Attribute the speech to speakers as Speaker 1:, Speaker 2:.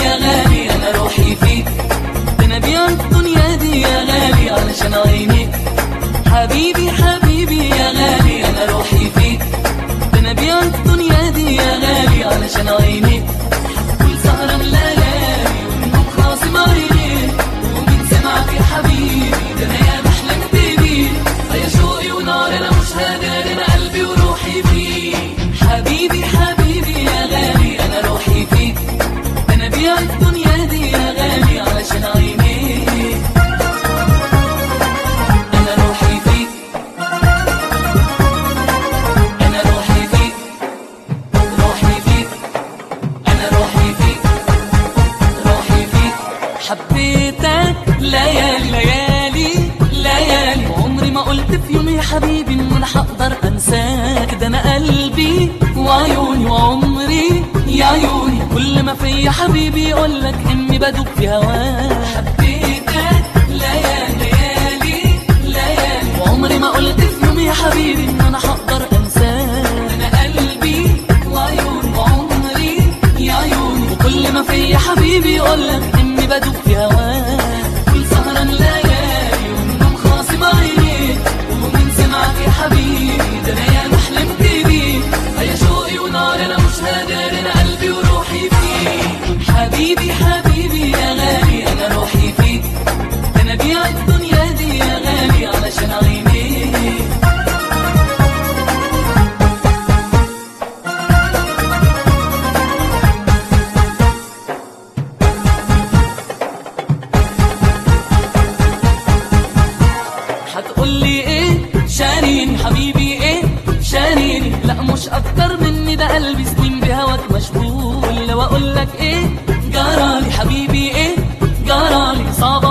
Speaker 1: يا غالي انا روحي فيك ده انا بيع الدنيا دي يا غالي علشان عينيك حبيبي حبيبي يا غالي انا روحي فيك ده انا بيع الدنيا دي يا غالي علشان عينيك كل سهرة الليالي والنوم خاصم عينيك ومن سمعك يا حبيبي ده انا يا بحلم بيبي يا شوقي ونار انا مش هادر انا قلبي وروحي فيك حبيبي حبيبي يا غالي انا روحي فيك ده انا بيع الدنيا دي يا غالي علشان عينيك انا روحي فيك انا روحي فيك روحي فيك انا روحي فيك روحي فيك حبيتك ليالي ليالي ليالي وعمري ما قلت في يوم يا حبيبي ان انا هقدر انساك ده انا قلبي وعيوني وعمري يا عيوني كل ما فيا حبيبي يقولك اني بدوب في هواك حبيتك ليالي ليالي ليالي وعمري ما قلت في يوم يا حبيبي ان انا هقدر انساك انا قلبي وعيوني وعمري يا عيوني وكل ما فيا حبيبي يقولك اني بدوب في هواك كل سهرة ليالي والنوم خاصم عينيك ومن سمعك يا حبيبي ده انا يا محلم بيك يا شوقي ونار انا مش هادر انا قلبي وروحي فيك حبيبي حبيبي يا غالي انا روحي فيك ده انا بيع الدنيا دي يا غالي علشان عينيك هتقولي ايه شاريني حبيبي ايه شاريني لا مش اكتر مني ده قلبي سنين بهواك مشغول لو اقولك ايه جرالي حبيبي ايه جرالي صعب